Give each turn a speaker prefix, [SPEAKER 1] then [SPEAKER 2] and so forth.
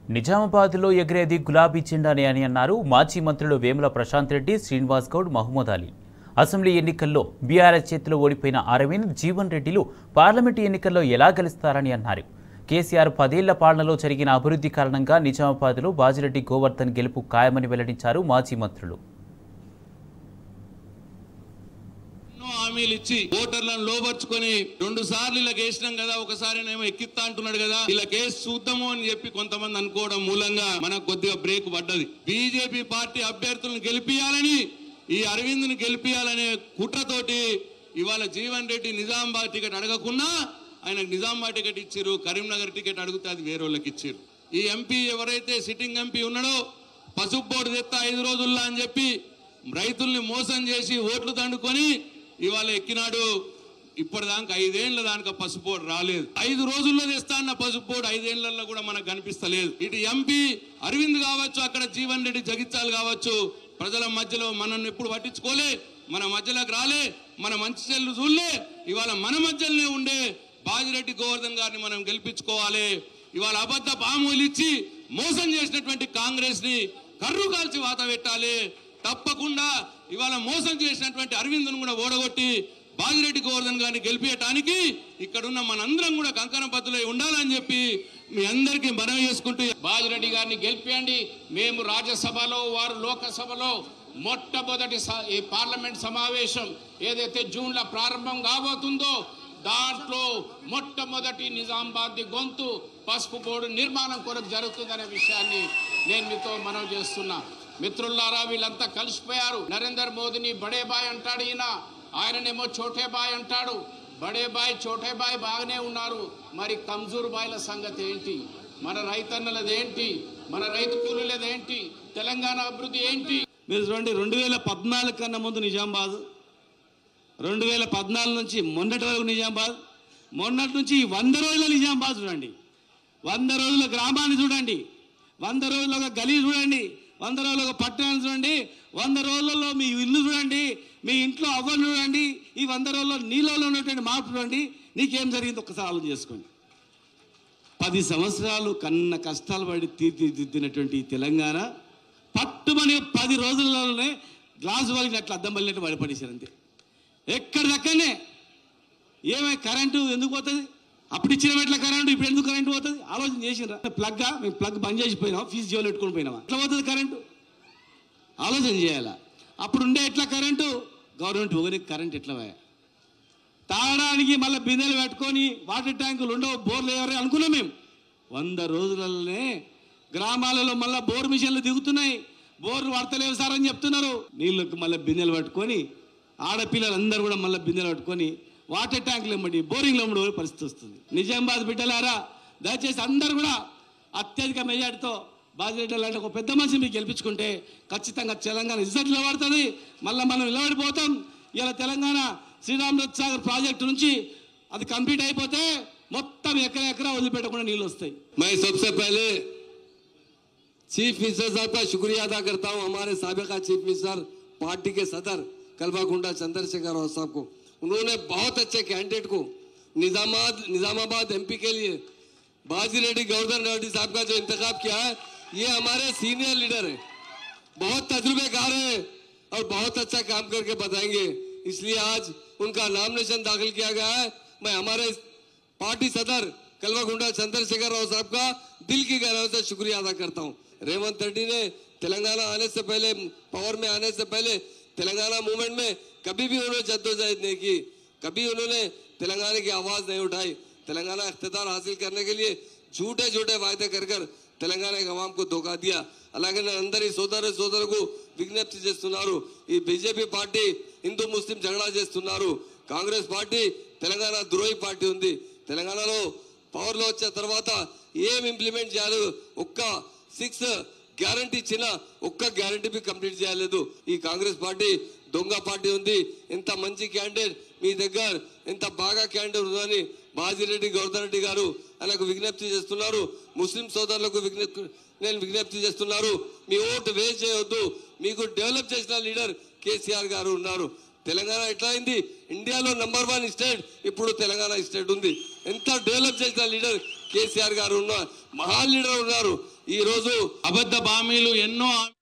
[SPEAKER 1] నిజామాబాద్లో ఎగిరేది గులాబీ జెండానే అని అన్నారు మాజీ మంత్రులు వేముల ప్రశాంత్ రెడ్డి శ్రీనివాస్ గౌడ్ మహమ్మద్ అలీ అసెంబ్లీ ఎన్నికల్లో బీఆర్ఎస్ చేతిలో ఓడిపోయిన అరవింద్ జీవన్ రెడ్డిలు పార్లమెంటు ఎన్నికల్లో ఎలా గెలుస్తారని అన్నారు కేసీఆర్ పదేళ్ల పాలనలో జరిగిన అభివృద్ధి కారణంగా నిజామాబాద్లో బాజిరెడ్డి గోవర్ధన్ గెలుపు ఖాయమని వెల్లడించారు మాజీ మంత్రులు
[SPEAKER 2] ఎన్నో హామీలు ఇచ్చి ఓటర్లను లోపరుచుకొని రెండు సార్లు ఇలా వేసినాం కదా ఒకసారి ఏమో ఎక్కిస్తా అంటున్నాడు కదా ఇలా కేసు చూద్దాము అని చెప్పి కొంతమంది అనుకోవడం మూలంగా మనకు కొద్దిగా బ్రేక్ పడ్డది బీజేపీ పార్టీ అభ్యర్థులను గెలిపియాలని ఈ అరవింద్ని గెలిపియాలనే కుట్రతోటి ఇవాళ జీవన్ రెడ్డి నిజామాబాద్ టికెట్ అడగకున్నా ఆయనకు నిజామాబాద్ టికెట్ ఇచ్చారు కరీంనగర్ టికెట్ అడిగితే అది వేరే వాళ్ళకి ఇచ్చారు ఈ ఎంపీ ఎవరైతే సిట్టింగ్ ఎంపీ ఉన్నాడో పసుపు బోర్డు తెస్తా ఐదు రోజుల్లో అని చెప్పి రైతుల్ని మోసం చేసి ఓట్లు దండుకొని ఇవాళ ఎక్కినాడు ఇప్పటిదాకా ఐదేళ్ల దానికి పసుపు బోర్డు రాలేదు ఐదు రోజుల్లో తెస్తా అన్న పసుపు బోర్డు ఐదేళ్లలో కూడా మనకు కనిపిస్తలేదు ఇటు ఎంపీ అరవింద్ కావచ్చు అక్కడ జీవన్ రెడ్డి జగిత్యాలు కావచ్చు ప్రజల మధ్యలో మనల్ని ఎప్పుడు పట్టించుకోలే మన మధ్యలోకి రాలే మన మంచి చెల్లు చూడలే ఇవాళ మన మధ్యలోనే ఉండే బాజిరెడ్డి గోవర్ధన్ గారిని మనం గెలిపించుకోవాలి ఇవాళ అబద్ధ పాములు ఇచ్చి మోసం చేసినటువంటి కాంగ్రెస్ ని కర్రు కాల్చి వాత పెట్టాలి తప్పకుండా ఇవాళ మోసం చేసినటువంటి అరవింద్ను కూడా ఓడగొట్టి బాజిరెడ్డి గోవర్ధన్ గారిని గెలిపించడానికి ఇక్కడున్న మనందరం కూడా కంకణ పద్ధతులై ఉండాలని చెప్పి మీ అందరికీ మనవి చేసుకుంటూ
[SPEAKER 3] బాజిరెడ్డి గారిని గెలిపియండి మేము రాజ్యసభలో వారు లోకసభలో మొట్టమొదటి స- ఈ పార్లమెంట్ సమావేశం ఏదైతే జూన్లో ప్రారంభం కాబోతుందో దాంట్లో మొట్టమొదటి నిజామాబాద్ గొంతు పసుపు బోర్డు నిర్మాణం కొరకు జరుగుతుందనే విషయాన్ని నేను మీతో మనవి చేస్తున్నా మిత్రులారా వీళ్ళంతా కలిసిపోయారు నరేందర్ మోదీని బడే బాయ్ అంటాడు ఈయన ఆయననేమో చోటే బాయ్ అంటాడు బడే బాయ్ చోటే బాయ్ బాగానే ఉన్నారు మరి కమ్జూర్ బాయ్ల సంగతి ఏంటి మన రైతన్నలదేంటి మన రైతు కూలీలదేంటి తెలంగాణ అభివృద్ధి ఏంటి
[SPEAKER 4] మీరు చూడండి రెండు వేల పద్నాలుగు కన్నా ముందు నిజామాబాద్ రెండు వేల పద్నాలుగు నుంచి మొన్నటి వరకు నిజామాబాద్ మొన్నటి నుంచి ఈ వంద రోజుల నిజామాబాద్ చూడండి వంద రోజుల గ్రామాన్ని చూడండి వంద రోజుల ఒక గలీ చూడండి వంద రోజుల ఒక పట్టణాన్ని చూడండి వంద రోజులలో మీ ఇల్లు చూడండి మీ ఇంట్లో అవ్వను చూడండి ఈ వంద రోజుల్లో నీళ్ళలో ఉన్నటువంటి మార్పు చూడండి నీకేం జరిగింది ఒక్కసారి ఆలోచన చేసుకోండి పది సంవత్సరాలు కన్న కష్టాలు పడి తీర్చిదిద్దినటువంటి ఈ తెలంగాణ పట్టుమని పది రోజులలోనే గ్లాసు పలిగినట్లు అద్దం పలిగినట్టు పడిపడేశారు అంతే ఎక్కడిదక్కడనే ఏమై కరెంటు ఎందుకు పోతుంది అప్పుడు ఇచ్చిన ఎట్లా కరెంటు ఇప్పుడు ఎందుకు కరెంటు పోతుంది ఆలోచన చేసినరా ప్లగ్గా మేము ప్లగ్ బంద్ చేసి పోయినాం ఫీజు జోలు పెట్టుకొని పోయినామా ఎట్లా పోతుంది కరెంటు ఆలోచన చేయాలా అప్పుడు ఉండే ఎట్లా కరెంటు గవర్నమెంట్ ఒకరికి కరెంట్ ఎట్లా పోయా తాగడానికి మళ్ళీ బిందెలు పెట్టుకొని వాటర్ ట్యాంకులు ఉండవు బోర్లు ఎవరు అనుకున్నాం మేము వంద రోజులలోనే గ్రామాలలో మళ్ళీ బోర్ మిషన్లు దిగుతున్నాయి బోర్లు పడతలేవు సార్ అని చెప్తున్నారు నీళ్ళకి మళ్ళీ బిందెలు పట్టుకొని ఆడపిల్లలు అందరూ కూడా మళ్ళీ బిందెలు పట్టుకొని వాటర్ ట్యాంకులు ఇవ్వండి బోరింగ్లు ఇవ్వడం పరిస్థితి వస్తుంది నిజామాబాద్ బిడ్డలారా దయచేసి అందరూ కూడా అత్యధిక మెజార్టీతో బాజిరెడ్డి లాంటి ఒక పెద్ద మనిషి మీకు గెలిపించుకుంటే ఖచ్చితంగా తెలంగాణ ఇజ్జత్ నిలబడుతుంది మళ్ళీ మనం నిలబడిపోతాం ఇలా తెలంగాణ శ్రీరామ్ సాగర్ ప్రాజెక్టు నుంచి అది కంప్లీట్ అయిపోతే మొత్తం ఎకరా ఎకరా వదిలిపెట్టకుండా నీళ్ళు వస్తాయి
[SPEAKER 5] मैं सबसे पहले चीफ मिनिस्टर साहब का शुक्रिया अदा करता हूं हमारे सबका चीफ मिनिस्टर पार्टी के सदर कल्वाकुंडा चंद्रशेखर राव साहब को उन्होंने बहुत अच्छे कैंडिडेट को निजामाबाद निजामाबाद एमपी के लिए बाजी रेड्डी गवर्धन रेड्डी साहब का जो इंतखाब किया है ये हमारे सीनियर लीडर है बहुत तजुर्बेकार है और बहुत अच्छा काम करके बताएंगे इसलिए आज उनका नामिनेशन दाखिल किया गया है मैं हमारे पार्टी सदर कलवाकुंडा चंद्रशेखर राव साहब का दिल की गहराई से शुक्रिया अदा करता हूं रेवंत रेड्डी ने तेलंगाना आने से पहले पावर में आने से पहले तेलंगाना मूवमेंट में कभी भी उन्होंने जद्दोजहद नहीं की कभी उन्होंने तेलंगाना की आवाज नहीं उठाई तेलंगाना इख्तिदार हासिल करने के लिए झूठे झूठे वायदे कर कर తెలంగాణ అవాం కు ధోకా దియా అలాగే నేను అందరి సోదర సోదరులకు విజ్ఞప్తి చేస్తున్నారు ఈ బీజేపీ పార్టీ హిందూ ముస్లిం జగడా చేస్తున్నారు కాంగ్రెస్ పార్టీ తెలంగాణ ద్రోహి పార్టీ ఉంది తెలంగాణలో పవర్ లో వచ్చిన తర్వాత ఏం ఇంప్లిమెంట్ చేయాలి ఒక్క సిక్స్ గ్యారంటీ ఇచ్చిన ఒక్క గ్యారంటీ బి కంప్లీట్ చేయలేదు ఈ కాంగ్రెస్ పార్టీ దొంగ పార్టీ ఉంది ఇంత మంచి క్యాండిడేట్ మీ దగ్గర ఇంత బాగా క్యాండిడేట్ ఉందని బాజిరెడ్డి గౌతమ్ రెడ్డి గారు ఆయనకు విజ్ఞప్తి చేస్తున్నారు ముస్లిం సోదరులకు విజ్ఞప్తి నేను విజ్ఞప్తి చేస్తున్నారు మీ ఓటు వేస్ట్ చేయవద్దు మీకు డెవలప్ చేసిన లీడర్ కేసీఆర్ గారు ఉన్నారు తెలంగాణ ఎట్లా అయింది ఇండియాలో నంబర్ వన్ స్టేట్ ఇప్పుడు తెలంగాణ స్టేట్ ఉంది ఎంత డెవలప్ చేసిన లీడర్ కేసీఆర్ గారు ఉన్నారు మహా లీడర్ ఉన్నారు ఈ రోజు
[SPEAKER 2] అబద్ధ హామీలు ఎన్నో